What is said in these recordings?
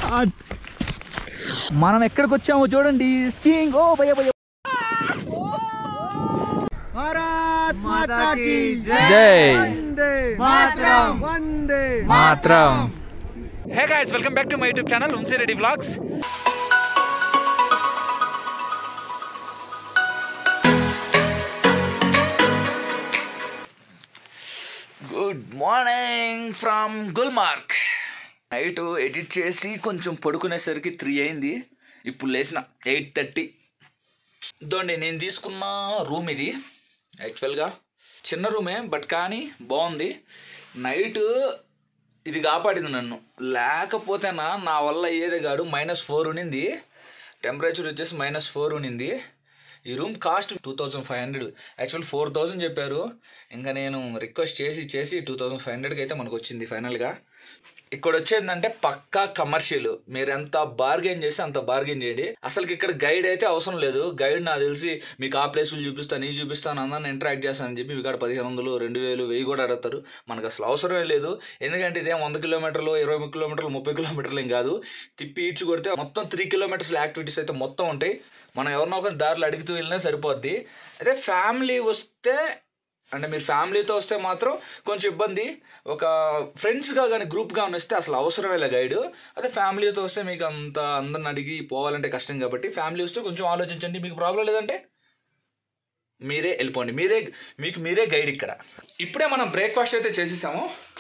God మనం ఎక్కడికి వచ్చామో చూడండి స్కీయింగ్ ఓ భయ భయ భారత్ మాతా కీ జై వందే Mataram. Vande Mataram hey guys welcome back to my YouTube channel Vamsi Reddy vlogs good morning from Gulmarg night edit చేసి కొంచెం పడుకునేసరికి త్రీ అయింది ఇప్పుడు లేచిన ఎయిట్ థర్టీ ఇదండి నేను తీసుకున్న రూమ్ ఇది యాక్చువల్గా చిన్న రూమే బట్ కానీ బాగుంది నైట్ ఇది కాపాడింది నన్ను లేకపోతేనా నా వల్ల అయ్యేదే కాదు మైనస్ ఫోర్ ఉనింది టెంపరేచర్ వచ్చేసి మైనస్ ఫోర్ ఉనింది ఈ room cost two thousand five hundred actual four thousand చెప్పారు ఇంకా నేను రిక్వెస్ట్ చేసి చేసి టూ థౌజండ్ ఫైవ్ హండ్రెడ్కి అయితే మనకు వచ్చింది ఫైనల్గా ఇక్కడ వచ్చేందంటే పక్కా కమర్షియల్ మీరు ఎంత బార్గెన్ చేస్తే అంత బార్గెన్ చేయండి అసలు ఇక్కడ గైడ్ అయితే అవసరం లేదు గైడ్ నాకు తెలిసి మీకు ఆ ప్లేసులు చూపిస్తాను ఈ చూపిస్తాను అందరిని ఇంటరాక్ట్ చేస్తానని చెప్పి ఇక్కడ పదిహేను వందలు రెండు వేలు వెయ్యి కూడా అడుగుతారు మనకు అసలు అవసరమే లేదు ఎందుకంటే ఇదేం వంద కిలోమీటర్లు ఇరవై కిలోమీటర్లు ముప్పై కిలోమీటర్లు ఏం కాదు తిప్పి ఈడ్చి కొడితే మొత్తం త్రీ కిలోమీటర్స్ యాక్టివిటీస్ అయితే మొత్తం ఉంటాయి మనం ఎవరినో ఒకరిని దారిలో అడుగుతూ వెళ్ళినా సరిపోద్ది అయితే ఫ్యామిలీ వస్తే అంటే మీరు ఫ్యామిలీతో వస్తే మాత్రం కొంచెం ఇబ్బంది ఒక ఫ్రెండ్స్గా కానీ గ్రూప్గా వస్తే అసలు అవసరమే లే గైడ్ అదే ఫ్యామిలీతో వస్తే మీకు అంత అందరిని అడిగి పోవాలంటే కష్టం కాబట్టి ఫ్యామిలీ వస్తే కొంచెం ఆలోచించండి మీకు ప్రాబ్లం లేదంటే మీరే వెళ్ళిపోండి మీరే మీకు మీరే గైడ్ ఇక్కడ ఇప్పుడే మనం బ్రేక్ఫాస్ట్ అయితే చేసేసాము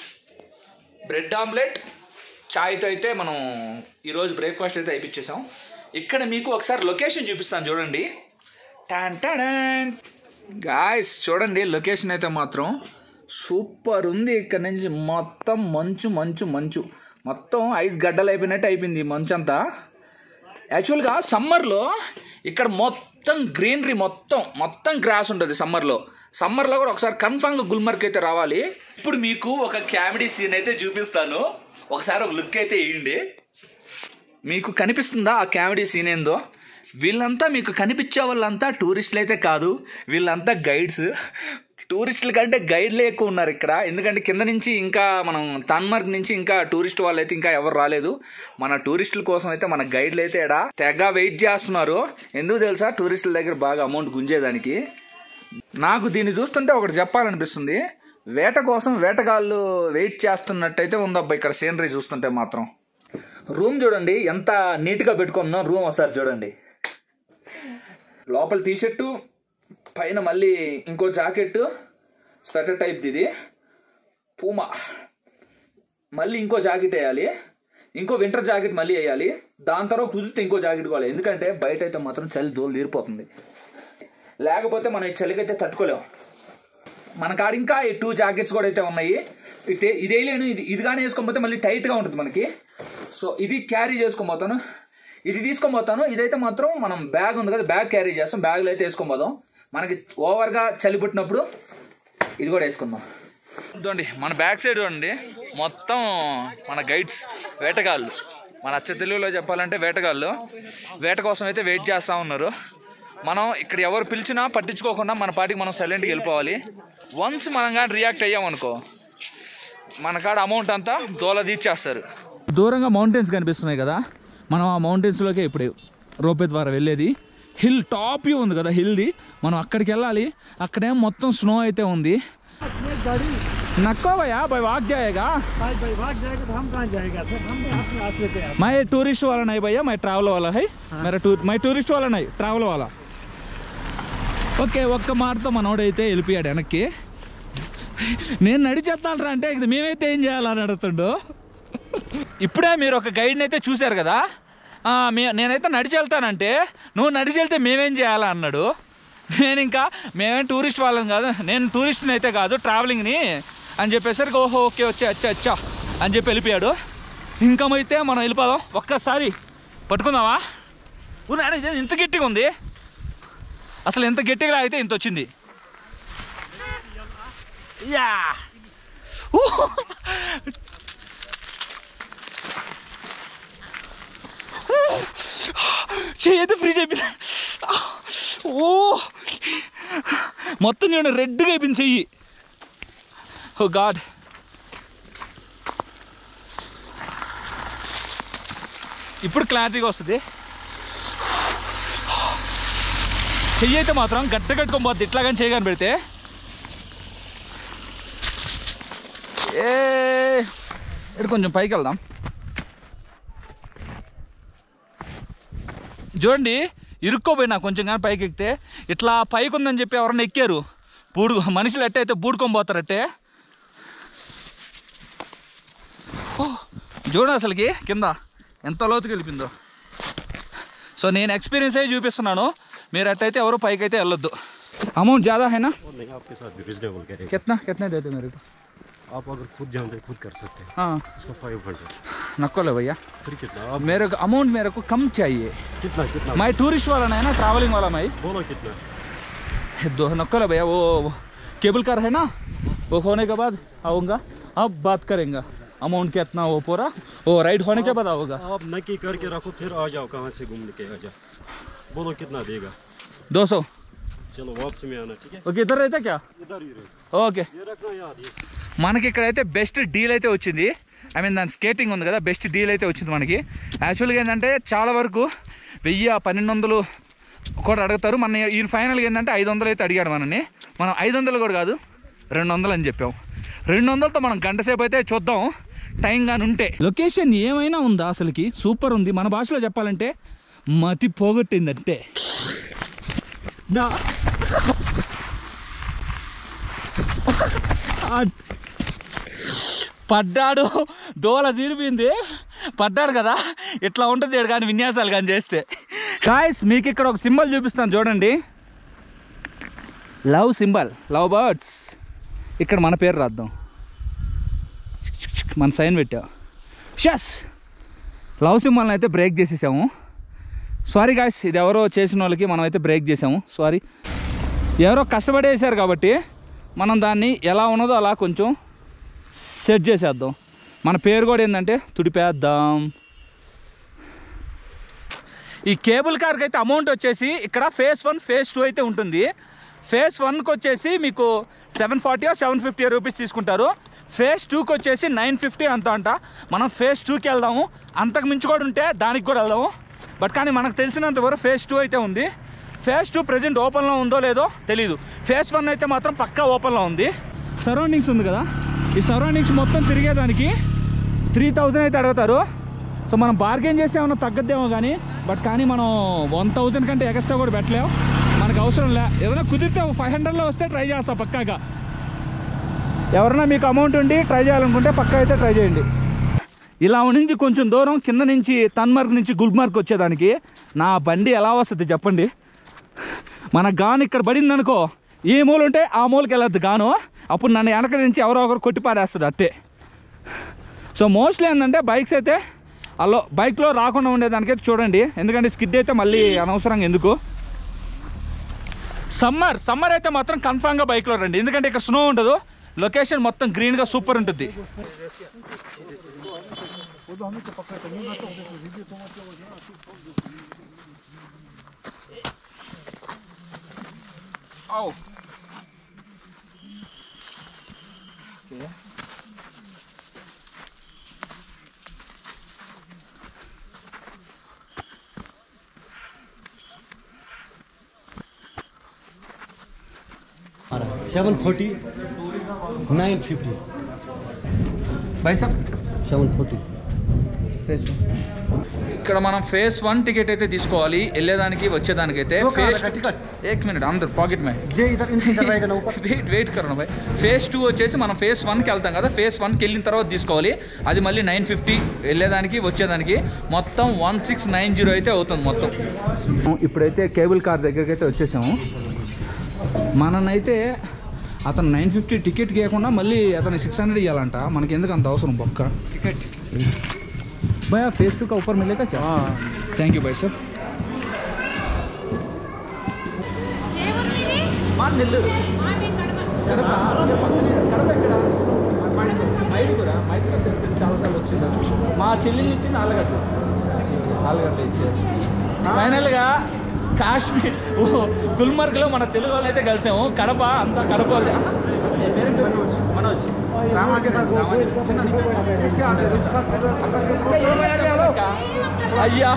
బ్రెడ్ ఆమ్లెట్ చాయ్తో అయితే మనం ఈరోజు బ్రేక్ఫాస్ట్ అయితే అయిపించేసాం ఇక్కడ మీకు ఒకసారి లొకేషన్ చూపిస్తాను చూడండి టాన్ టాన్ గాయస్ చూడండి లొకేషన్ అయితే మాత్రం సూపర్ ఉంది ఇక్కడ నుంచి మొత్తం మంచు మంచు మంచు మొత్తం ఐస్ గడ్డలు అయిపోయినట్టు అయిపోయింది ఈ మంచు అంతా యాక్చువల్గా సమ్మర్లో ఇక్కడ మొత్తం గ్రీనరీ మొత్తం మొత్తం గ్రాస్ ఉంటుంది సమ్మర్లో సమ్మర్లో కూడా ఒకసారి కన్ఫామ్గా గుల్మర్గ్ అయితే రావాలి ఇప్పుడు మీకు ఒక కామెడీ సీన్ అయితే చూపిస్తాను ఒకసారి ఒక లుక్ అయితే వేయండి మీకు కనిపిస్తుందా ఆ కామెడీ సీన్ ఏందో వీళ్ళంతా మీకు కనిపించే వాళ్ళంతా టూరిస్టులు అయితే కాదు వీళ్ళంతా గైడ్స్ టూరిస్టుల కంటే గైడ్లే ఎక్కువ ఉన్నారు ఇక్కడ ఎందుకంటే కింద నుంచి ఇంకా మనం తన్మార్గ్ నుంచి ఇంకా టూరిస్ట్ వాళ్ళు అయితే ఇంకా ఎవరు రాలేదు మన టూరిస్టుల కోసం అయితే మన గైడ్లు అయితే ఎడా తెగ వెయిట్ చేస్తున్నారు ఎందుకు తెలుసా టూరిస్టుల దగ్గర బాగా అమౌంట్ గుంజేదానికి నాకు దీన్ని చూస్తుంటే ఒకటి చెప్పాలనిపిస్తుంది వేట కోసం వేటగాళ్ళు వెయిట్ చేస్తున్నట్టయితే ఉందబ్బా ఇక్కడ సీనరీ చూస్తుంటే మాత్రం రూమ్ చూడండి ఎంత నీట్గా పెట్టుకున్నాం రూమ్ ఒకసారి చూడండి లోపల టీషర్టు పైన మళ్ళీ ఇంకో జాకెట్ స్వెటర్ టైప్ది ఇది పూమా మళ్ళీ ఇంకో జాకెట్ వేయాలి ఇంకో వింటర్ జాకెట్ మళ్ళీ వేయాలి దాని తర్వాత కుదిరితే ఇంకో జాకెట్ కావాలి ఎందుకంటే బయట అయితే మాత్రం చలి దోలు తీరిపోతుంది లేకపోతే మనం ఈ చలికైతే తట్టుకోలేం మన కాడ ఇంకా ఈ టూ జాకెట్స్ కూడా అయితే ఉన్నాయి ఇదే ఇదే లేను ఇది ఇది కానీ వేసుకోకపోతే మళ్ళీ టైట్గా ఉంటుంది మనకి సో ఇది క్యారీ చేసుకోబోతాను ఇది తీసుకోబోతాను ఇదైతే మాత్రం మనం బ్యాగ్ ఉంది కదా బ్యాగ్ క్యారీ చేస్తాం బ్యాగ్లో అయితే వేసుకోబోదాం మనకి ఓవర్గా చలి పుట్టినప్పుడు ఇది కూడా వేసుకుందాం చూడండి మన బ్యాక్ సైడ్ చూడండి మొత్తం మన గైడ్స్ వేటగాళ్ళు మన అచ్చ తెలుగులో చెప్పాలంటే వేటగాళ్ళు వేట కోసం అయితే వెయిట్ చేస్తూ ఉన్నారు మనం ఇక్కడ ఎవరు పిలిచినా పట్టించుకోకుండా మన పాటికి మనం సైలెంట్గా వెళ్ళిపోవాలి వన్స్ మనం కానీ రియాక్ట్ అయ్యామనుకో మన కాడ అమౌంట్ అంతా దోల తీర్చేస్తారు దూరంగా మౌంటైన్స్ కనిపిస్తున్నాయి కదా మనం ఆ మౌంటైన్స్లోకి ఇప్పుడు రోపే ద్వారా వెళ్ళేది హిల్ టాప్ వ్యూ ఉంది కదా హిల్ది మనం అక్కడికి వెళ్ళాలి అక్కడేం మొత్తం స్నో అయితే ఉంది गाड़ी నక్కో భయ్యా బై వాక్ జాయేగా भाई भाई भाग जाएगा तो हम कहाँ जाएगा सर हम अपने हाथ लेते हैं मैं टूरिस्ट वाला नहीं भैया मैं ट्रैवल वाला है मेरा टूर मैं టూరిస్ట్ वाला नहीं ట్రావెల్ वाला ఓకే ఒక్క మాటతో మనోడైతే వెళ్ళిపోయాడు వెనక్కి నేను నడిచేస్తాను అంటే ఇది మేమైతే ఏం చేయాలని అడుగుతుండు ఇప్పుడే మీరు ఒక గైడ్ని అయితే చూశారు కదా ఆ, మే నేనైతే నడిచి వెళ్తానంటే నువ్వు నడిచి వెళ్తే మేమేం చేయాలా అన్నాడు నేను ఇంకా మేమేం టూరిస్ట్ వాళ్ళని కాదు నేను టూరిస్ట్ని అయితే కాదు ట్రావెలింగ్ని అని చెప్పేసరికి ఓహో ఓకే వచ్చా అచ్చా అచ్చా అని చెప్పి వెళ్ళిపోయాడు ఇంకా అయితే మనం వెళ్ళిపోదాం ఒక్కసారి పట్టుకుందామా ఊరు ఇది ఇంత గట్టిగా ఉంది అసలు ఎంత గట్టిగా అయితే ఇంత వచ్చింది యా ఊ! చెయ్యి అయితే ఫ్రీజ్ అయిపోయింది ఓ మొత్తం చూడండి రెడ్గా అయిపోయింది చెయ్యి ఓ గాడ్ ఇప్పుడు క్లారిటీగా వస్తుంది చెయ్యి అయితే మాత్రం గట్ట కట్టుకొని పోద్ది ఇట్లాగని చేయగాని పెడితే ఏ ఇక్కడ కొంచెం పైకి వెళ్దాం చూడండి ఇరుక్కోపోయినా కొంచెం కానీ పైకి ఎక్కితే ఇట్లా పైకి ఉందని చెప్పి ఎవరన్నా ఎక్కారు బూడు మనుషులు ఎట్ట అయితే బూడుకొని పోతారట్టే ఓ, చూడు అసలుకి కింద ఎంత లోతుకి వెళ్ళిపోయిందో సో నేను ఎక్స్పీరియన్స్ అయ్యి చూపిస్తున్నాను మీరు అట్టయితే ఎవరు పైకి అయితే వెళ్ళొద్దు అమౌంట్ ज़्यादा है ना और नहीं आपके साथ भी रिजनेबल करेंगे कितना कितने देते मेरे को आप अगर खुद जानते खुद कर सकते हैं हाँ इसका फाइव हंड्रेड नक्को भैया फिर कितना आप मेरे को अमाउंट मेरे को कम चाहिए कितना कितना मैं टूरिस्ट वाला नहीं है ना ट्रैवलिंग वाला मैं बोलो कितना दो नक्को भैया वो केबल कार है ना वो होने के बाद आऊँगा अब बात करेंगे अमाउंट कितना वो पूरा वो राइड होने के बाद आओगा आप नक्की करके रखो फिर आ जाओ कहाँ से घूमने के आ जाओ बोलो कितना देगा दो सौ चलो वापस में आना ठीक है ओके इधर रहता क्या इधर ही रहो ఓకే ये रखना याद ये మనకి ఇక్కడైతే బెస్ట్ డీల్ అయితే వచ్చింది ఐ మీన్ దాని స్కేటింగ్ ఉంది కదా బెస్ట్ డీల్ అయితే వచ్చింది మనకి యాక్చువల్గా ఏంటంటే చాలా వరకు వెయ్యి పన్నెండు వందలు కూడా అడుగుతారు మన ఈ ఫైనల్గా ఏంటంటే ఐదు వందలు అయితే అడిగాడు మనని మనం ఐదు వందలు కూడా కాదు రెండు వందలు అని చెప్పాం రెండు వందలతో మనం గంట సేపు అయితే చూద్దాం టైం కానీ ఉంటే లొకేషన్ ఏమైనా ఉందా అసలుకి సూపర్ ఉంది మన భాషలో చెప్పాలంటే మతి పోగొట్టిందంటే నా ఆ- పడ్డాడు దోల తీరిపోయింది పడ్డాడు కదా ఇట్లా ఉంటుంది ఈడు కానీ విన్యాసాలు కానీ చేస్తే గాయస్ మీకు ఇక్కడ ఒక సింబల్ చూపిస్తాను చూడండి లవ్ సింబల్ లవ్ బర్డ్స్ ఇక్కడ మన పేరు రాద్దాం మన సైన్ పెట్టాం షస్ లవ్ సింబల్ని అయితే బ్రేక్ చేసేసాము సారీ గాయస్ ఇది ఎవరో చేసిన వాళ్ళకి మనం అయితే బ్రేక్ చేసాము సారీ ఎవరో కష్టపడి వేసారు కాబట్టి మనం దాన్ని ఎలా ఉన్నదో అలా కొంచెం సెట్ చేసేద్దాం మన పేరు కూడా ఏంటంటే తుడిపేద్దాం ఈ కేబుల్ కార్కి అయితే అమౌంట్ వచ్చేసి ఇక్కడ ఫేస్ వన్ ఫేస్ టూ అయితే ఉంటుంది ఫేస్ వన్కి వచ్చేసి మీకు seven forty seven fifty rupees తీసుకుంటారు ఫేస్ టూకి వచ్చేసి నైన్ ఫిఫ్టీ అంత అంట మనం ఫేస్ టూకి వెళ్దాము అంతకు మించి కూడా ఉంటే దానికి కూడా వెళ్దాము బట్ కానీ మనకు తెలిసినంత వరకు ఫేస్ టూ అయితే ఉంది ఫేస్ టూ ప్రజెంట్ ఓపెన్లో ఉందో లేదో తెలీదు ఫేస్ వన్ అయితే మాత్రం పక్కా ఓపెన్లో ఉంది సరౌండింగ్స్ ఉంది కదా ఈ సరౌండింగ్స్ మొత్తం తిరిగేదానికి త్రీ థౌజండ్ అయితే అడుగుతారు సో మనం బార్గెన్ చేస్తే ఏమన్నా తగ్గద్దేమో కానీ బట్ కానీ మనం వన్ థౌజండ్ కంటే ఎక్స్ట్రా కూడా పెట్టలేము మనకు అవసరం లే ఏదైనా కుదిరితే ఫైవ్ హండ్రెడ్లో వస్తే ట్రై చేస్తా పక్కాగా ఎవరైనా మీకు అమౌంట్ ఉండి ట్రై చేయాలనుకుంటే పక్కా అయితే ట్రై చేయండి ఇలా నుంచి కొంచెం దూరం కింద నుంచి తన్మార్క్ నుంచి గుల్మార్క్ వచ్చేదానికి నా బండి ఎలా వస్తుంది చెప్పండి మన గాను ఇక్కడ పడింది అనుకో ఏ మూల ఉంటే ఆ మూలకి వెళ్ళొద్దు గాను అప్పుడు నన్ను వెనక నుంచి ఎవరో ఒకరు కొట్టి పారేస్తాడు అట్టే సో మోస్ట్లీ ఏంటంటే బైక్స్ అయితే అలో బైక్లో రాకుండా ఉండేదానికైతే చూడండి ఎందుకంటే స్కిడ్ అయితే మళ్ళీ అనవసరంగా ఎందుకు సమ్మర్ సమ్మర్ అయితే మాత్రం కన్ఫామ్గా బైక్లో రండి ఎందుకంటే ఇక్కడ స్నో ఉండదు లొకేషన్ మొత్తం గ్రీన్గా సూపర్ ఉంటుంది Oh. Okay. Seven forty nine fifty भाई साहब सेवन फोर्टी ఫేస్ ఇక్కడ మనం ఫేస్ వన్ టికెట్ అయితే తీసుకోవాలి వెళ్ళేదానికి వచ్చేదానికి అయితే दो कहाँ ఫేస్ रखा टिकट? एक मिनट अंदर पॉकेट में ये इधर इनकी करवाएगा ना ऊपर వెయిట్ వెయిట్ కరోనా భాయ్ ఫేస్ టూ వచ్చేసి మనం ఫేస్ వన్కి వెళ్తాం కదా ఫేస్ వన్కి వెళ్ళిన తర్వాత తీసుకోవాలి అది మళ్ళీ నైన్ ఫిఫ్టీ వెళ్ళేదానికి వచ్చేదానికి మొత్తం వన్ సిక్స్ నైన్ జీరో అయితే అవుతుంది మొత్తం ఇప్పుడైతే కేబుల్ కార్ దగ్గరికి అయితే వచ్చేసాము మననైతే అతను నైన్ ఫిఫ్టీ టికెట్ గీయకుండా మళ్ళీ అతను సిక్స్ హండ్రెడ్ ఇవ్వాలంట మనకి ఎందుకు అంత అవసరం బొక్క టికెట్ భయ ఫేస్ టూ కా ऊपर मिलेगा क्या థ్యాంక్ యూ భాయ్ సార్ మా నెల్లూరు కడప అదే పక్కనే కడప ఎక్కడ మైదుగుర మైదుగుర తెలిసింది చాలాసార్లు వచ్చింది మా చెల్లెలు ఇచ్చింది ఆలగడ్డ ఆలగడ్డ ఇచ్చారు ఫైనల్గా కాశ్మీర్ ఓ, గుల్మర్గ్లో మన తెలుగు వాళ్ళు అయితే కలిసాము కడప అంతా కడప వాళ్ళే. అన్న, నీ పేరేంటి మనోజ్ అయ్యా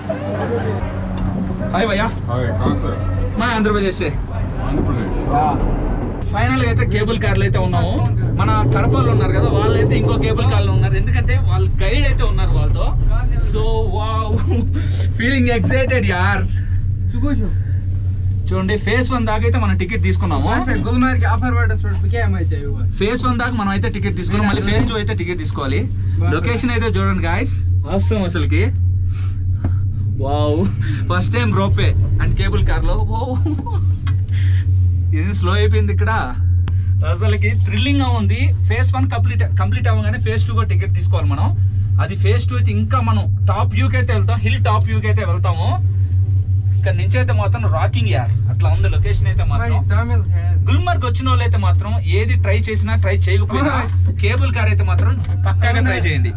హాయ్ భయ్యా हाय कहाँ से మా ఆంధ్రప్రదేశ్ సే. आंध्र प्रदेश ఫైనల్ గా అయితే కేబుల్ కార్లు అయితే ఉన్నాము మన కడపలో ఉన్నారు కదా వాళ్ళైతే ఇంకో కేబుల్ కార్లు ఉన్నారు ఎందుకంటే వాళ్ళు గైడ్ అయితే ఉన్నారు వాళ్ళతో సో వావ్ ఫీలింగ్ ఎక్సైటెడ్ యార్ చూడండి ఫేస్ వన్ దాకా అయితే మనం టికెట్ తీసుకున్నాము గుల్మార్గ్ ఆఫర్ వాటర్ क्या मैं चाहिए हुआ ఫేస్ వన్ దాకా మనం అయితే టికెట్ తీసుకున్నాం మళ్ళీ ఫేస్ టూ అయితే టికెట్ తీసుకోవాలి లొకేషన్ అయితే చూడండి గాయస్ అవసరం అసలుకి wow first time ropeway and cable car లో ఇది స్లో అయిపోయింది ఇక్కడ అసలుకి థ్రిల్లింగ్ గా ఉంది ఫేస్ వన్ కంప్లీట్ కంప్లీట్ అవ్వగానే ఫేస్ టూ కూడా టికెట్ తీసుకోవాలి మనం అది ఫేస్ టూ అయితే ఇంకా మనం టాప్ వ్యూకి అయితే వెళ్తాం హిల్ టాప్ వ్యూకి అయితే వెళ్తాము ఇక్కడ నుంచి అయితే మాత్రం రాకింగ్ యార్ అట్లా ఉంది లొకేషన్ అయితే మాత్రం तमिल है గుల్మార్గ్ వచ్చిన వాళ్ళు అయితే మాత్రం ఏది ట్రై చేసినా ట్రై చేయకపోయినా కేబుల్ కార్ అయితే మాత్రం పక్కాగా ట్రై చేయండి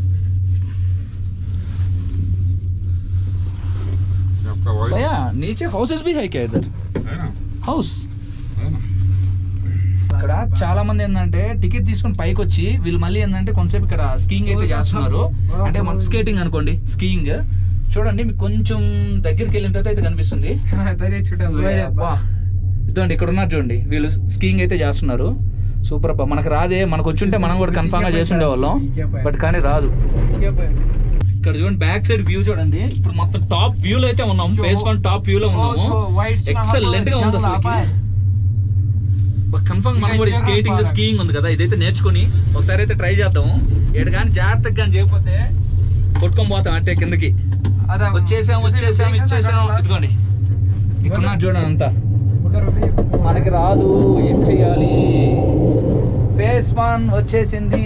ये आपका वॉइस भैया नीचे हाउसेस भी है क्या इधर है ना హౌస్ है ना ఇక్కడ చాలా మంది ఏంటంటే టికెట్ తీసుకుని పైకి వచ్చి వీళ్ళు మళ్ళీ ఏంటంటే కొంతసేపు ఇక్కడ స్కీయింగ్ అయితే చేస్తున్నారు అంటే మనం స్కేటింగ్ అనుకోండి స్కీయింగ్ చూడండి మీకు కొంచెం దగ్గరికి వెళ్ళిన తర్వాత అయితే కనిపిస్తుంది तेरे छोटा వా ఇదండి ఇక్కడ ఉన్నారు చూడండి వీళ్ళు స్కీయింగ్ అయితే చేస్తున్నారు సూపర్ అబ్బా మనకు రాదే మనకు వచ్చి ఉంటే మనం కూడా కన్ఫామ్ గా చేసి ఉండేవాళ్ళం బట్ కానీ రాదు क्या पर ఇక్కడ చూడండి బ్యాక్ సైడ్ వ్యూ చూడండి ఇప్పుడు మొత్తం టాప్ వ్యూ లో అయితే ఉన్నాం ఫేస్ వన్ టాప్ వ్యూ లో ఉన్నాము వైట్ ఎక్సలెంట్ గా ఉంది అసలు కన్ఫర్మ్ మనం కూడా స్కేటింగ్ స్కీయింగ్ ఉంది కదా ఇదైతే నేర్చుకుని ఒకసారి అయితే ట్రై చేద్దాము ఎటు కానీ జాగ్రత్తగా కానీ చేయకపోతే కొట్టుకొని పోతాం అంటే కిందకి వచ్చేసాం వచ్చేసాం ఇచ్చేసాం ఇదిగోండి ఇక్కడ ఉన్నారు చూడండి అంతా మనకి రాదు ఏం చెయ్యాలి ఫేస్ వన్ వచ్చేసింది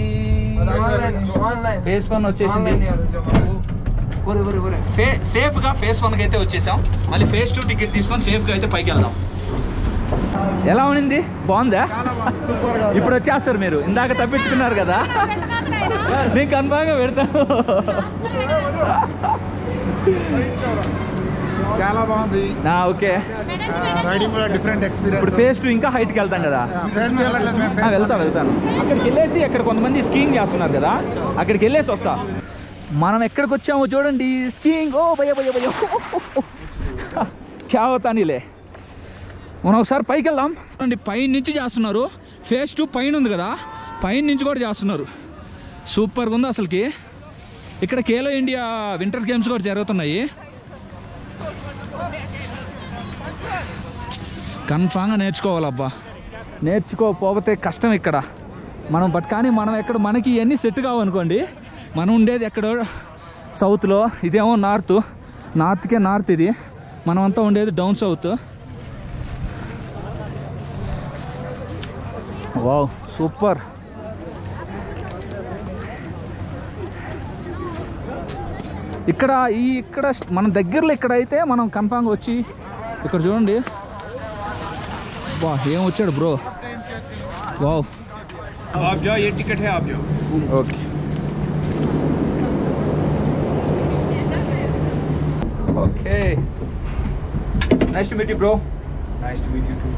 ఫేస్ వన్ వచ్చేసింది ఒరే ఒరే ఒరే ఫే సేఫ్ గా ఫేస్ వన్ అయితే వచ్చేసాం మళ్ళీ ఫేస్ టూ టికెట్ తీసుకొని సేఫ్ గా అయితే పైకి వెళ్దాం ఎలా ఉండింది బాగుందా ఇప్పుడు వచ్చేస్తారు మీరు ఇందాక తప్పించుకున్నారు కదా నేను కన్ఫామ్ గా పెడతాను చాలా బాగుంది నా ఓకే రైడింగ్ కూడా డిఫరెంట్ ఇప్పుడు ఎక్స్పీరియన్స్ ఫేస్ టూ ఇంకా హైట్కి వెళ్తాం కదా ఫేస్ వెళ్ళట్లేదు మేము ఆ, వెళ్తా వెళ్తాను అక్కడికి వెళ్ళేసి అక్కడ కొంతమంది స్కీయింగ్ చేస్తున్నారు కదా అక్కడికి వెళ్ళేసి వస్తా మనం ఎక్కడికి వచ్చామో చూడండి స్కీయింగ్ ఓ భయ భయ భయ క్యా అవుతానిలే మనం ఒకసారి పైకి వెళ్దాం చూడండి పైన నుంచి చేస్తున్నారు ఫేస్ టూ పైన ఉంది కదా పైన నుంచి కూడా చేస్తున్నారు సూపర్గా ఉంది అసలుకి ఇక్కడ ఖేలో ఇండియా వింటర్ గేమ్స్ కూడా జరుగుతున్నాయి కన్ఫామ్గా నేర్చుకోవాలబ్బా నేర్చుకోకపోతే కష్టం ఇక్కడ మనం బట్ కానీ మనం ఎక్కడ మనకి ఇవన్నీ సెట్ కావనుకోండి మనం ఉండేది ఎక్కడో సౌత్లో ఇదేమో నార్త్ నార్త్కే నార్త్ ఇది మనం అంతా ఉండేది డౌన్ సౌత్ వావ్ సూపర్ ఇక్కడ ఈ ఇక్కడ మన దగ్గరలో ఇక్కడ అయితే మనం కన్ఫామ్గా వచ్చి ఇక్కడ చూడండి వా ఏం వచ్చాడు బ్రో వావ్ आप जाओ ये टिकट है आप जाओ okay okay nice to meet you bro nice to meet you too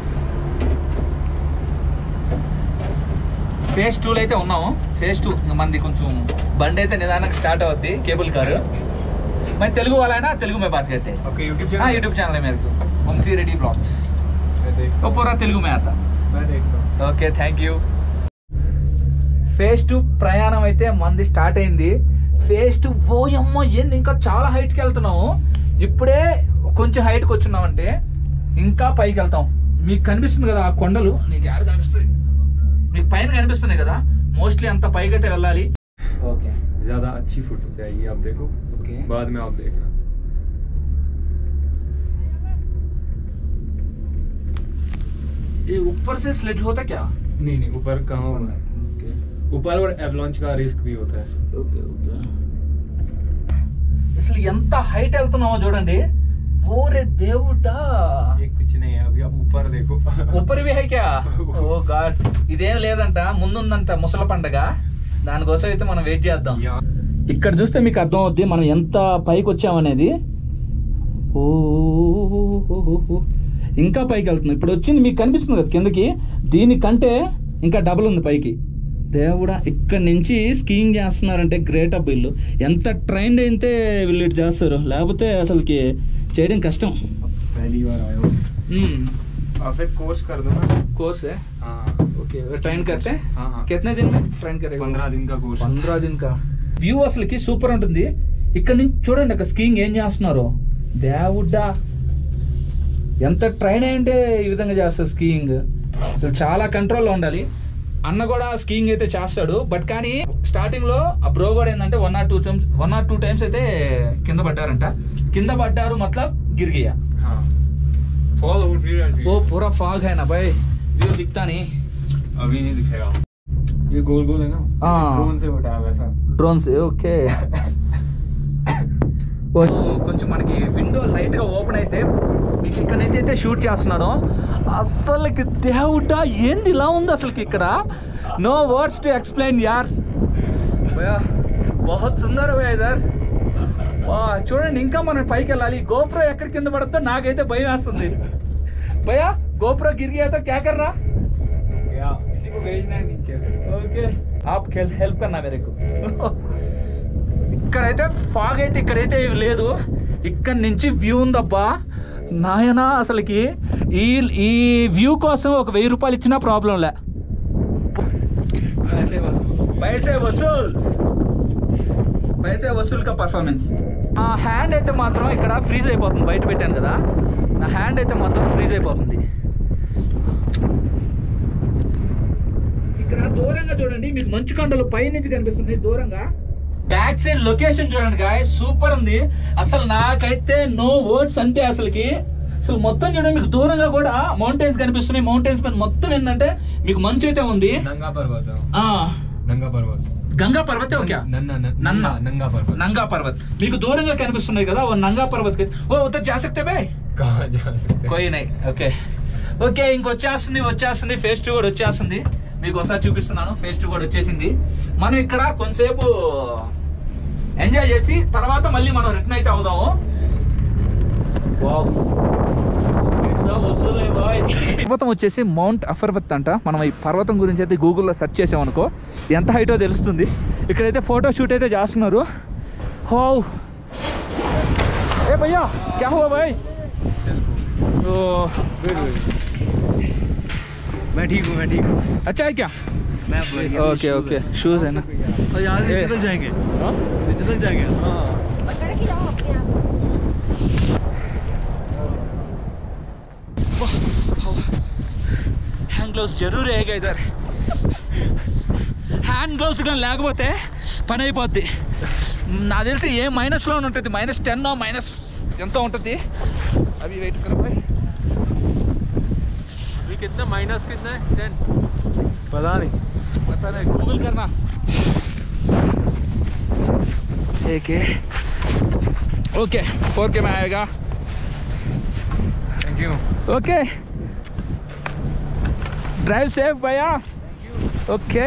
phase టూలో అయితే ఉన్నాము ఫేజ్ టూ ఇంకా మనది కొంచెం బండి అయితే నిదానంగా స్టార్ట్ అవుద్ది కేబుల్ కారు మరి తెలుగు వాళ్ళైనా తెలుగు మే బాత్ करते ओके यूट्यूब हाँ चैनल यूट्यूब चैनल है मेरे को वंशी रेड्डी ब्लॉग्स मैं देखता वो पूरा तेलुगु में आता हूं मैं देखता हूं okay thank you phase two ప్రయాణం అయితే మంది స్టార్ట్ అయింది ఫేజ్ టూ ఓయమ్మ ఏంది ఇంకా చాలా హైట్కి వెళ్తున్నాము ఇప్పుడే కొంచెం హైట్కి వచ్చున్నామంటే ఇంకా పైకి వెళ్తాం మీకు కనిపిస్తుంది కదా ఆ కొండలు నీకు యాడ కనిపిస్తుంది మీకు పైన కనిపిస్తున్నాయి కదా మోస్ట్లీ అంత పైకి అయితే వెళ్ళాలి ఓకే ज़्यादा अच्छी फोटो चाहिए आप देखो ఓకే बाद में आप देखना ये ऊपर से स्लेज होता क्या नहीं नहीं ऊपर कहाँ होगा ఓకే ऊपर और एवलॉन्च का रिस्क भी होता है ఓకే ఓకే అసలు ఎంత హైట్ వెళ్తున్నామో చూడండి ఓరే దేవుడా ये कुछ नहीं है अभी आप ऊपर देखो ఉప్పరివి హైక్యా ఓ గాడ్ ఇదేం లేదంట ముందుందంట ముసల పండగ దానికోసం అయితే మనం వెయిట్ చేద్దాం यहाँ ఇక్కడ చూస్తే మీకు అర్థం అవుద్ది మనం ఎంత పైకి వచ్చామనేది ఓ ఇంకా పైకి వెళ్తున్నాం ఇప్పుడు వచ్చింది మీకు కనిపిస్తుంది కదా కిందకి దీనికంటే ఇంకా డబుల్ ఉంది పైకి దేవుడా ఇక్కడ నుంచి స్కీయింగ్ చేస్తున్నారంటే గ్రేట్ అప్ వీళ్ళు ఎంత ట్రైన్డ్ అయితే వీళ్ళు ఇటు చేస్తారు లేకపోతే అసలుకి చేయడం కష్టం पहली बार आया हूँ और फिर कोर्स कर दो ना కోర్స్ हाँ ఓకే ట్రైన్ కడితే हाँ हाँ కితనే దిన్ మే ట్రైన్ కరే पंद्रह दिन का कोर्स పంద్రా దిన్ కా వ్యూ అసలుకి సూపర్ ఉంటుంది ఇక్కడ నుంచి చూడండి అక్కడ స్కీయింగ్ ఏం చేస్తున్నారు దేవుడ్డా ఎంత ట్రైన్ అయ్యంటే ఈ విధంగా చేస్తారు స్కీయింగ్ అసలు చాలా కంట్రోల్లో ఉండాలి అన్న కూడా స్కీయింగ్ అయితే చేస్తాడు బట్ కానీ స్టార్టింగ్ లో ఆ బ్రో కూడా ఏంటంటే one or two times one or two times అయితే కింద పడ్డారంట కింద పడ్డారు మతలబ్ గిర్ గయా हाँ फॉल हो फिर वो पूरा फॉग है ना भाई व्यू दिखता नहीं अभी नहीं दिखेगा ये गोल गोल है ना हाँ। ड्रोन से उठाया वैसा డ్రోన్స్ ఓకే ఓ, కొంచెం మనకి విండో లైట్ గా ఓపెన్ అయితే మీకు ఇక్కడైతే అయితే షూట్ చేస్తున్నాను అసలుకి దేవుడా ఏంది ఇలా ఉంది అసలుకి ఇక్కడ నో వర్డ్స్ టు ఎక్స్ప్లెయిన్ యార్ భయ్యా బహుత్ సుందర భయ్యా ఇదర్ వా చూడండి ఇంకా మనం పైకి వెళ్ళాలి గోప్రో ఎక్కడి కింద పడుతుందో నాకైతే భయం వేస్తుంది భయ్యా గోప్రో గిరిగియాతో క్యా కర్రా क्या किसी को भेजना है नीचे ఓకే ఆప్ హెల్ప్ కన్నా మేరకు ఇక్కడైతే ఫాగ్ అయితే ఇక్కడైతే ఏమీ లేదు ఇక్కడ నుంచి వ్యూ ఉందబ్బా నాయనా అసలుకి ఈ ఈ వ్యూ కోసం ఒక వెయ్యి రూపాయలు ఇచ్చినా ప్రాబ్లం లే ऐसे बस పైసే వసూల్ పైసే వసూల్ కా పర్ఫార్మెన్స్ ఆ హ్యాండ్ అయితే మాత్రం ఇక్కడ ఫ్రీజ్ అయిపోతుంది బయట పెట్టాను కదా నా హ్యాండ్ అయితే మాత్రం ఫ్రీజ్ అయిపోతుంది ఇక్కడ దూరంగా చూడండి మీకు మంచు కొండలు పై నుంచి కనిపిస్తున్నాయి దూరంగా బ్యాక్ సైడ్ లొకేషన్ చూడండి గాయ సూపర్ ఉంది అసలు నాకైతే నో వర్డ్స్ అంతే అసలుకి అసలు మొత్తం చూడండి మీకు దూరంగా కూడా మౌంటైన్స్ కనిపిస్తున్నాయి మౌంటైన్స్ పైన మొత్తం ఏంటంటే మీకు మంచు అయితే ఉంది नंगा पर्वत है ఆ नंगा पर्वत గంగా పర్వతే ఓకే नन्ना नन्ना। नन्ना नंगा पर्वत నంగా పర్వత్ మీకు దూరంగా కనిపిస్తున్నాయి కదా ఓ నంగా పర్వత్ కి- ఓ ఉత్తర జాసక్తే బే कहाँ जा सकते కోయి నై ఓకే ఓకే ఇంకొచ్చేస్తుంది వచ్చేస్తుంది ఫేస్ టూ కూడా వచ్చేస్తుంది మీకు ఒకసారి చూపిస్తున్నాను ఫేస్ టూ కూడా వచ్చేసింది మనం ఇక్కడ కొంతసేపు ఎంజాయ్ చేసి తర్వాత మళ్ళీ మనం రిటర్న్ అయితే అవుదాము వావ్ పర్వతం వచ్చేసి మౌంట్ అఫర్వత్ అంట మనం ఈ పర్వతం గురించి అయితే గూగుల్లో సెర్చ్ చేసామనుకో ఎంత హైటో తెలుస్తుంది ఇక్కడైతే ఫోటో షూట్ అయితే చేస్తున్నారు హో ఏ భయ్యా క్యా హువా భాయ్ ఓ मैं ठीक हूँ मैं ठीक हूँ अच्छा है क्या मैं ओके ओके शूज है ना यहाँ से चले जाएंगे चले जाएंगे हाँ హ్యాండ్ గ్లౌస్ జరూర్ ఏగా ఇదర్ హ్యాండ్ గ్లౌస్ కానీ లేకపోతే పని అయిపోద్ది నాకు తెలిసి ఏ మైనస్లో ఉంటుంది మైనస్ టెన్ మైనస్ ఎంతో ఉంటుంది అవి వెయిట్ కరబాయ్ ये कितना माइनस कितना है टेन पता नहीं पता नहीं गूगल करना ठीक है ओके फोर के में आएगा thank you okay drive safe भैया ओके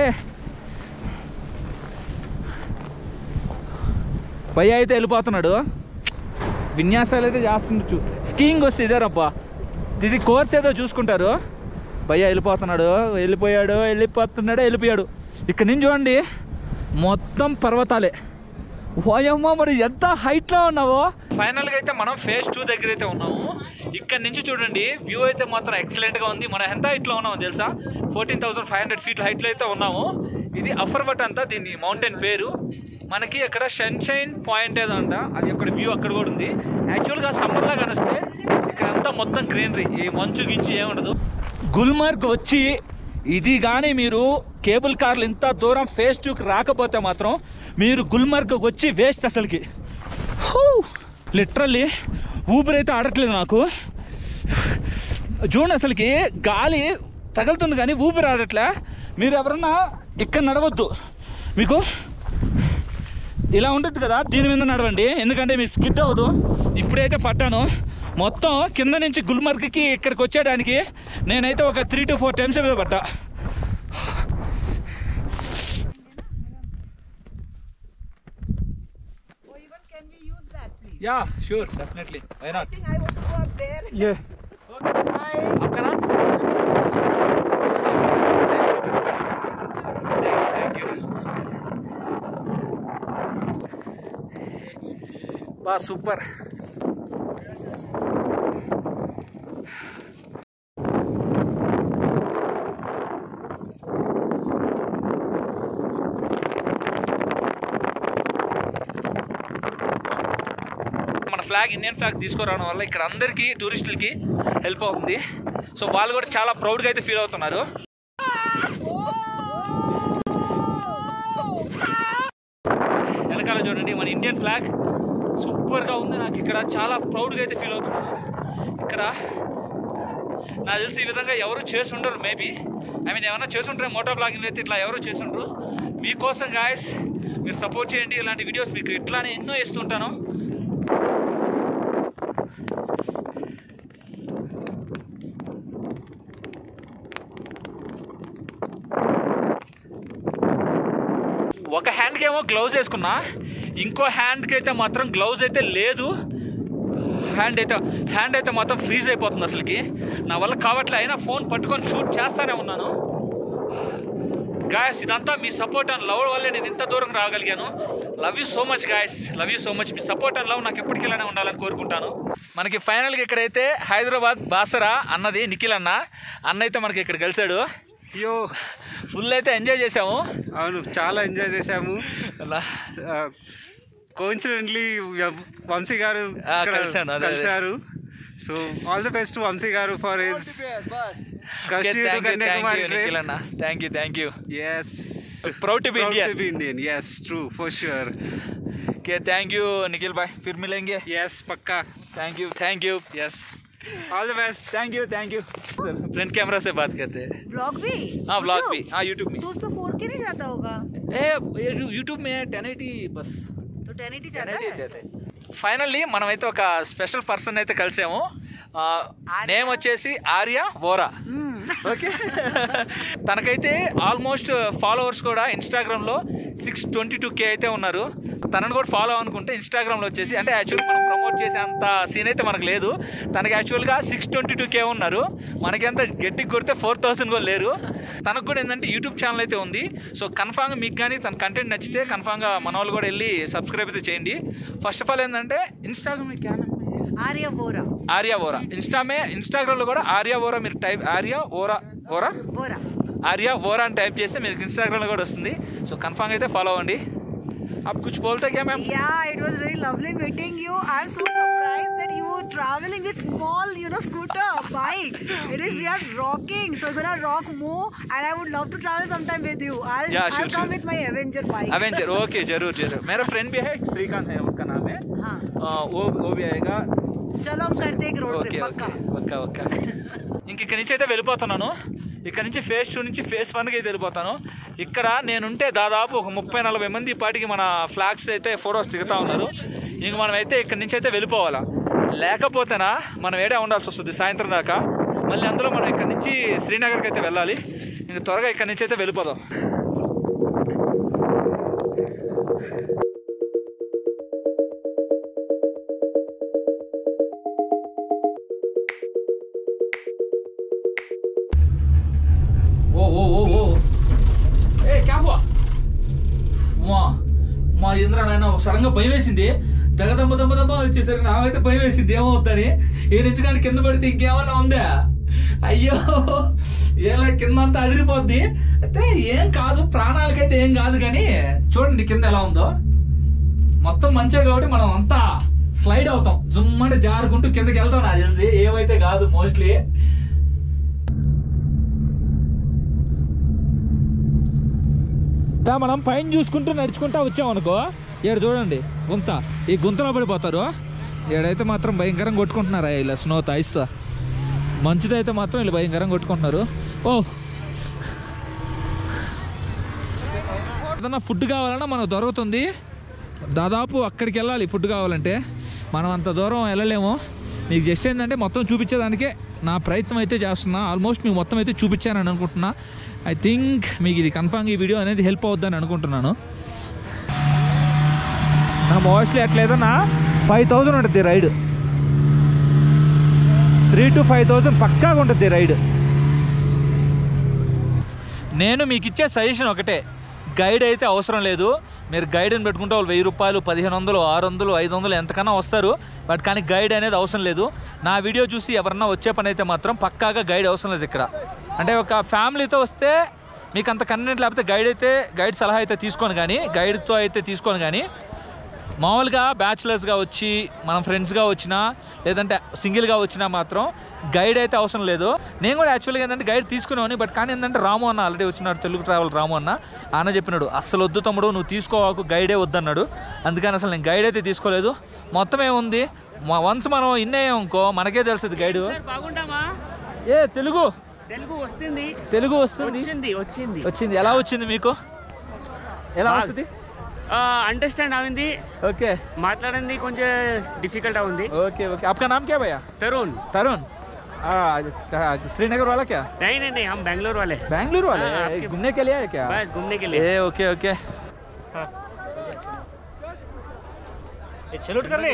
భయ్య అయితే వెళ్ళిపోతున్నాడు విన్యాసాలు అయితే చేస్తుండొచ్చు స్కీయింగ్ వస్తే ఇదేరబ్బా ఇది కోర్స్ ఏదో చూసుకుంటారు భయ్య వెళ్ళిపోతున్నాడు వెళ్ళిపోయాడు వెళ్ళిపోతున్నాడు వెళ్ళిపోయాడు ఇక్కడ నుంచి చూడండి మొత్తం పర్వతాలే ఓయమ్మ మరి ఎంత హైట్లో ఉన్నావో ఫైనల్గా అయితే మనం ఫేజ్ టూ దగ్గర అయితే ఉన్నాము ఇక్కడ నుంచి చూడండి వ్యూ అయితే మాత్రం ఎక్సలెంట్గా ఉంది మనం ఎంత హైట్లో ఉన్నామో తెలుసా fourteen thousand five hundred feet హైట్లో అయితే ఉన్నాము ఇది అఫర్వట్ అంతా దీని మౌంటైన్ పేరు మనకి అక్కడ సన్షైన్ పాయింట్ ఏదో అంట అది అక్కడ వ్యూ అక్కడ కూడా ఉంది యాక్చువల్గా సమ్మర్లో కనిస్తే ఇక్కడ అంతా మొత్తం గ్రీనరీ ఈ మంచు గించు ఏముండదు గుల్మర్గ్ వచ్చి ఇది కానీ మీరు కేబుల్ కార్లు ఇంత దూరం ఫేస్ టూకి రాకపోతే మాత్రం మీరు గుల్మర్గ్ వచ్చి వేస్ట్ అసలుకి లిటరల్లీ ఊపిరి అయితే ఆడట్లేదు నాకు చూడండి అసలుకి గాలి తగులుతుంది కానీ ఊపిరి ఆడట్లే మీరు ఎవరన్నా ఇక్కడ నడవద్దు మీకు ఇలా ఉంటుంది కదా దీని మీద నడవండి ఎందుకంటే మీ స్కిడ్ అవ్వదు ఇప్పుడైతే పట్టాను మొత్తం కింద నుంచి గుల్మర్గ్కి ఇక్కడికి వచ్చేయడానికి నేనైతే ఒక త్రీ టు ఫోర్ టైమ్స్ మీద పడ్డా Or even can we use that, please? Yeah sure definitely why I not think I want to go up there. ये Hi. आपका नाम బా సూపర్ మన ఫ్లాగ్ ఇండియన్ ఫ్లాగ్ తీసుకురావడం వల్ల ఇక్కడ అందరికీ టూరిస్టులకి హెల్ప్ అవుతుంది సో వాళ్ళు కూడా చాలా ప్రౌడ్గా అయితే ఫీల్ అవుతున్నారు వెనకాల చూడండి మన ఇండియన్ ఫ్లాగ్ సూపర్గా ఉంది నాకు ఇక్కడ చాలా ప్రౌడ్గా అయితే ఫీల్ అవుతున్నాను ఇక్కడ నాకు తెలిసి ఈ విధంగా ఎవరు చేసి ఉండరు మేబీ ఐ మీన్ ఏమైనా చేసి ఉంటారు మోటో బ్లాగింగ్ అయితే ఇట్లా ఎవరు చేసి ఉండరు మీకోసం గాయస్ మీరు సపోర్ట్ చేయండి ఇలాంటి వీడియోస్ మీకు ఇట్లానే ఎన్నో ఇస్తుంటాను ఒక హ్యాండ్కి ఏమో గ్లౌజ్ వేసుకున్నా ఇంకో హ్యాండ్కి అయితే మాత్రం గ్లౌజ్ అయితే లేదు హ్యాండ్ అయితే హ్యాండ్ అయితే మాత్రం ఫ్రీజ్ అయిపోతుంది అసలుకి నా వల్ల కావట్లే అయినా ఫోన్ పట్టుకొని షూట్ చేస్తానే ఉన్నాను గాయస్ ఇదంతా మీ సపోర్ట్ అండ్ లవ్ వల్లే నేను ఇంత దూరం రాగలిగాను love you so much guys love you so much మీ సపోర్ట్ అండ్ లవ్ నాకు ఎప్పటికీ ఇలానే ఉండాలని కోరుకుంటాను మనకి ఫైనల్గా ఇక్కడైతే హైదరాబాద్ బాసరా అన్నది నిఖిల్ అన్న అన్న అయితే మనకి ఇక్కడ కలిసాడు అయ్యో ఫుల్ అయితే ఎంజాయ్ చేసాము అవును చాలా ఎంజాయ్ చేశాము అలా కోఇన్సిడెంట్లీ వంశీ గారు ఆ, ఇక్కడ కలిశాను, అదే, అదే. కలిశారు so all the best Vamsi గారు for his thank you thank you Kanyakumari Nikhil అన్న thank you thank you yes proud to be proud Indian to be indian yes true for sure के थैंक यू निखिल भाई फिर मिलेंगे yes पक्का thank you thank you yes all the best thank you thank you front camera से बात करते हैं blog भी हाँ ब्लॉग भी हाँ यूट्यूब में तो उसको फोर के नहीं जाता होगा ए యూట్యూబ్ में టెన్ ఎయిటీ బస్ तो टेन एटी जाता है ఫైనల్లీ మనం అయితే ఒక స్పెషల్ పర్సన్ అయితే కలిసాము నేమ్ వచ్చేసి ఆర్య వోరా ఓకే తనకైతే ఆల్మోస్ట్ ఫాలోవర్స్ కూడా ఇన్స్టాగ్రామ్లో సిక్స్ ట్వంటీ టూ కే అయితే ఉన్నారు తనని కూడా ఫాలో అనుకుంటే ఇన్స్టాగ్రామ్లో వచ్చేసి అంటే యాక్చువల్ మనం ప్రమోట్ చేసే అంత సీన్ అయితే మనకు లేదు తనకి యాక్చువల్గా సిక్స్ ట్వంటీ టూ కే ఉన్నారు మనకెంత గట్టికి కొడితే ఫోర్ థౌసండ్ కూడా లేరు తనకు కూడా ఏంటంటే యూట్యూబ్ ఛానల్ అయితే ఉంది సో కన్ఫామ్గా మీకు కానీ తన కంటెంట్ నచ్చితే కన్ఫామ్గా మన వాళ్ళు కూడా వెళ్ళి సబ్స్క్రైబ్ అయితే చేయండి ఫస్ట్ ఆఫ్ ఆల్ ఏంటంటే ఇన్స్టాగ్రామ్ आर्य वोरा ఆర్యా ఓరా ఇన్స్టా మే ఇన్స్టాగ్రామ్లో కూడా ఆర్యా ఓరా మీరు టైప్ ఆర్యా ఓరా ఓరా वोरा ఆర్యా ఓరా అని టైప్ చేస్తే మీకు ఇన్స్టాగ్రామ్లో కూడా వస్తుంది సో కన్ఫామ్ అయితే ఫాలో అవ్వండి आप कुछ बोलते क्या ma'am Yeah, it was really lovely meeting you. I'm so surprised that you were traveling with small, you know, scooter, bike. It is you are rocking. So you're gonna rock more, and I would love to travel sometime with you. I'll Yeah, I'll sure, come sure. with my Avenger bike. Avenger okay जरूर जरूर मेरा friend भी है श्रीकांत है उनका नाम है हाँ आ, वो वो भी आएगा चलो हम करते हैं एक रोड ఓకే ट्रिप ఓకే पक्का ఓకే ఓకే ఇంక ఇక్కడి నుంచి అయితే వెళ్ళిపోతున్నాను ఇక్కడ నుంచి ఫేస్ టూ నుంచి ఫేస్ వన్కి అయితే వెళ్ళిపోతాను ఇక్కడ నేనుంటే దాదాపు ఒక ముప్పై నలభై మంది ఈ పాటికి మన ఫ్లాగ్స్ అయితే ఫొటోస్ దిగుతా ఉన్నారు ఇంక మనం అయితే ఇక్కడి నుంచి అయితే వెళ్ళిపోవాలా లేకపోతేనా మనం ఏడే ఉండాల్సి వస్తుంది సాయంత్రం దాకా మళ్ళీ అందులో మనం ఇక్కడ నుంచి శ్రీనగర్కి అయితే వెళ్ళాలి ఇంక త్వరగా ఇక్కడి నుంచి అయితే వెళ్ళిపోదాం ఓ ఓ ఓ ఓ ఏ క్యాబ్ మా మా ఇంద్ర నాయన సడన్ గా భయం వేసింది దగదమ్మ దమ్మ దమ్మ వచ్చేసరికి నాకైతే భయం వేసింది ఏమవుతుందని ఏ నుంచి కానీ కింద పడితే ఇంకేమన్నా ఉందా అయ్యో ఏలా కింద అంతా అదిరిపోద్ది అయితే ఏం కాదు ప్రాణాలకైతే ఏం కాదు కానీ చూడండి కింద ఎలా ఉందో మొత్తం మంచిగా కాబట్టి మనం అంతా స్లైడ్ అవుతాం జుమ్మంటే జారుకుంటూ కిందకి వెళ్తాం నాకు తెలిసి ఏమైతే కాదు మోస్ట్లీ ఇలా మనం పైన చూసుకుంటూ నడుచుకుంటా వచ్చామనుకో ఇక్కడ చూడండి గుంత ఈ గుంతలో పడిపోతారు ఈడైతే మాత్రం భయంకరంగా కొట్టుకుంటున్నారా ఇలా స్నో ఐస్తో మంచుదైతే మాత్రం ఇలా భయంకరంగా కొట్టుకుంటున్నారు ఓ ఏదన్నా ఫుడ్ కావాలన్నా మనకు దొరుకుతుంది దాదాపు అక్కడికి వెళ్ళాలి ఫుడ్ కావాలంటే మనం అంత దూరం వెళ్ళలేము మీకు జస్ట్ ఏంటంటే మొత్తం చూపించేదానికే నా ప్రయత్నం అయితే చేస్తున్నా ఆల్మోస్ట్ మీకు మొత్తం అయితే చూపించానని అనుకుంటున్నా ఐ థింక్ మీకు ఇది కన్ఫామ్గా ఈ వీడియో అనేది హెల్ప్ అవుద్దని అనుకుంటున్నాను నా మోస్ట్లీ అట్లేదన్నా ఫైవ్ థౌజండ్ ఉంటుంది ride three to five thousand పక్కాగా ఉంటుంది రైడ్ నేను మీకు ఇచ్చే సజెషన్ ఒకటే గైడ్ అయితే అవసరం లేదు మీరు గైడ్ని పెట్టుకుంటే వాళ్ళు వెయ్యి రూపాయలు పదిహేను వందలు ఆరు వందలు ఐదు వందలు ఎంతకన్నా వస్తారు బట్ కానీ గైడ్ అనేది అవసరం లేదు నా వీడియో చూసి ఎవరన్నా వచ్చే పని అయితే మాత్రం పక్కాగా గైడ్ అవసరం లేదు ఇక్కడ అంటే ఒక ఫ్యామిలీతో వస్తే మీకు అంత కన్వీనియంట్ లేకపోతే గైడ్ అయితే గైడ్ సలహా అయితే తీసుకోను కానీ గైడ్తో అయితే తీసుకోను కానీ మామూలుగా బ్యాచులర్స్గా వచ్చి మనం ఫ్రెండ్స్గా వచ్చినా లేదంటే సింగిల్గా వచ్చినా మాత్రం గైడ్ అయితే అవసరం లేదు నేను కూడా యాక్చువల్గా ఏంటంటే గైడ్ తీసుకునేవాని బట్ కానీ ఏంటంటే రాము అన్న ఆల్రెడీ వచ్చినాడు తెలుగు ట్రావెల్ రాము అన్న ఆయన చెప్పినాడు అస్సలు వద్దు తమ్ముడు నువ్వు తీసుకోవాకు గైడే వద్దన్నాడు అందుకని అసలు నేను గైడ్ అయితే తీసుకోలేదు మొత్తం ఏముంది వన్స్ మనం ఇన్ అయ్యాం అనుకో మనకే తెలుస్తుంది గైడ్ బాగుంటామా ఏ తెలుగు తెలుగు వస్తుంది తెలుగు వస్తుంది వచ్చింది వచ్చింది వచ్చింది ఎలా వచ్చింది మీకు ఎలా బాగా. వస్తుంది అండర్స్టాండ్ అయింది ఓకే మాట్లాడింది కొంచెం డిఫికల్ట్ ఉంది ओके ओके आपका नाम क्या भैया तरुण तरुण आ, कहाँ- श्रीनगर वाला क्या नहीं नहीं नहीं हम बैंगलोर वाले हैं। बैंगलोर वाले हाँ, आपके- घूमने के लिए है क्या बस घूमने के लिए ए ओके ओके सैल्यूट कर ले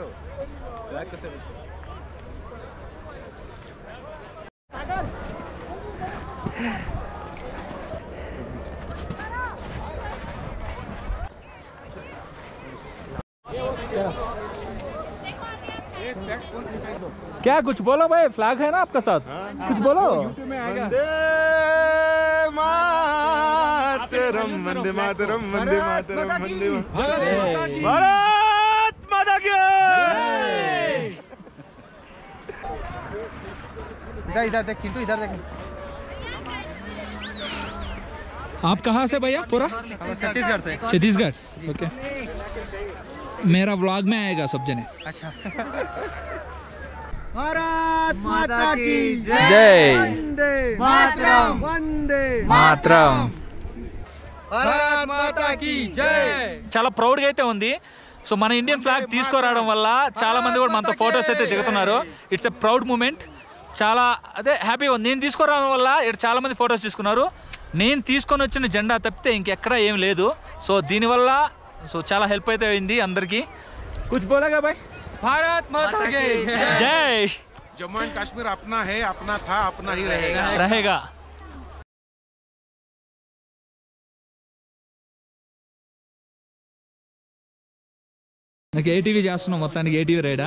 क्या कुछ बोलो भाई फ्लैग है ना आपका साथ कुछ बोलो मातरम वंदे मातरम वंदे मातरम वंदे ए, भारत माता की इधर इधर देख चिंटू इधर देख आप कहाँ से भैया पूरा छत्तीसगढ़ से छत्तीसगढ़ ओके मेरा व्लॉग में आएगा सब जने भारत माता की जय वंदे मातरम वंदे మాత్రం भारत माता की जय చాలా ప్రౌడ్గా అయితే ఉంది సో మన ఇండియన్ ఫ్లాగ్ తీసుకురావడం వల్ల చాలా మంది కూడా మనతో ఫొటోస్ అయితే దిగుతున్నారు ఇట్స్ ఎ ప్రౌడ్ మూమెంట్ చాలా అదే హ్యాపీగా ఉంది నేను తీసుకురావడం వల్ల ఇక్కడ చాలా మంది ఫొటోస్ తీసుకున్నారు నేను తీసుకొని వచ్చిన జెండా తప్పితే ఇంకెక్కడా ఏం లేదు సో దీనివల్ల సో చాలా హెల్ప్ అయితే అయింది అందరికీ కుछ बोलेगा भाई भारत माता की జై जम्मू एंड कश्मीर अपना है अपना था अपना ही रहेगा रहेगा నాకు ఏటీవీ చేస్తున్నావు మొత్తానికి ఏటీవీ రైడా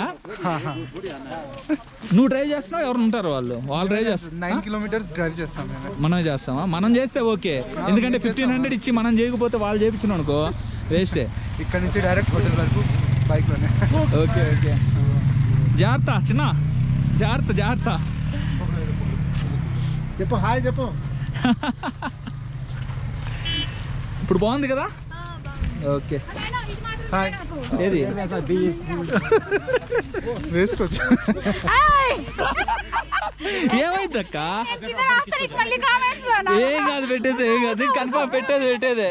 నువ్వు డ్రైవ్ చేస్తున్నావు ఎవరు ఉంటారు వాళ్ళు వాళ్ళు డ్రైవ్ చేస్తారు నైన్ కిలోమీటర్స్ డ్రైవ్ చేస్తాం మేము మనమే చేస్తామా మనం చేస్తే ఓకే ఎందుకంటే ఫిఫ్టీన్ హండ్రెడ్ ఇచ్చి మనం చేయకపోతే వాళ్ళు చేయించున్నాం అనుకో వేస్టే ఇక్కడ నుంచి డైరెక్ట్ హోటల్ వరకు బైక్ లోనే ఓకే ఓకే జాగ్రత్త చిన్న జాగ్రత్త జాగ్రత్త చెప్పు హాయ్ చెప్పు ఇప్పుడు బాగుంది కదా ఓకే హాయ్ ఏది వేసుకోవచ్చు ఏమైందక్క ఏం కాదు పెట్టేసి ఏం కాదు కన్ఫర్మ్ పెట్టేది పెట్టేదే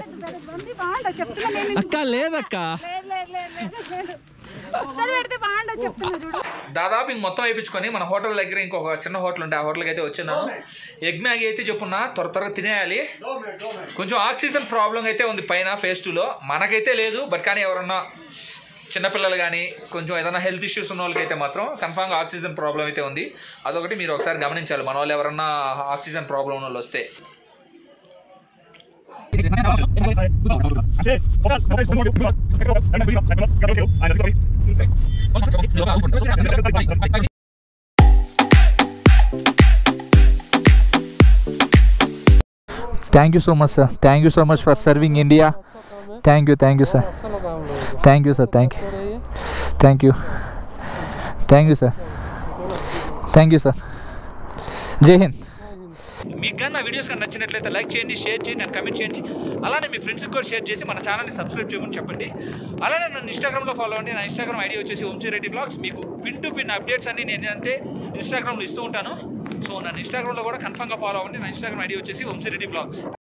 అక్క లేదక్క అస్సలు పెడితే బాగుండదు చెప్తున్నా చూడు దాదాపు ఇంక మొత్తం వేయించుకొని మన హోటల్ దగ్గర ఇంకొక చిన్న హోటల్ ఉంటే ఆ హోటల్కి అయితే వచ్చినాను ఎగ్ మ్యాగీ అయితే చెప్పున్నా త్వర త్వరగా తినేయాలి కొంచెం ఆక్సిజన్ ప్రాబ్లం అయితే ఉంది పైన ఫేస్ టూలో మనకైతే లేదు బట్ కానీ ఎవరన్నా చిన్నపిల్లలు కానీ కొంచెం ఏదైనా హెల్త్ ఇష్యూస్ ఉన్న వాళ్ళకి అయితే మాత్రం కన్ఫామ్గా ఆక్సిజన్ ప్రాబ్లం అయితే ఉంది అదొకటి మీరు ఒకసారి గమనించాలి మన వాళ్ళు ఎవరన్నా ఆక్సిజన్ ప్రాబ్లం ఉన్న వాళ్ళు వస్తే Thank you so much, sir. Thank you so much for serving India. Thank you, thank you, sir. Thank you, sir. Thank you. Thank you. Thank you, sir. Thank you, sir. జై హింద్ మీకు కానీ నా videos కానీ నచ్చినట్లయితే like చేయండి share చేయండి and comment చేయండి అలానే మీ ఫ్రెండ్స్కి కూడా షేర్ చేసి మన ఛానల్ని సబ్స్క్రైబ్ చేయమని చెప్పండి అలానే నన్ను ఇన్స్టాగ్రామ్లో ఫాలో అవ్వండి నా ఇన్స్టాగ్రామ్ ఐడి వచ్చేసి వంశీరెడ్డి బ్లాగ్స్ మీకు పిన్ టు పిన్ అప్డేట్స్ అన్ని నేను అంటే ఇన్స్టాగ్రామ్లో ఇస్తూ ఉంటాను సో నన్ను ఇన్స్టాగ్రామ్లో కూడా కన్ఫర్మ్గా ఫాలో అవ్వండి నా ఇన్స్టాగ్రామ్ ఐడి వచ్చేసి వంశీరెడ్డి బ్లాగ్స్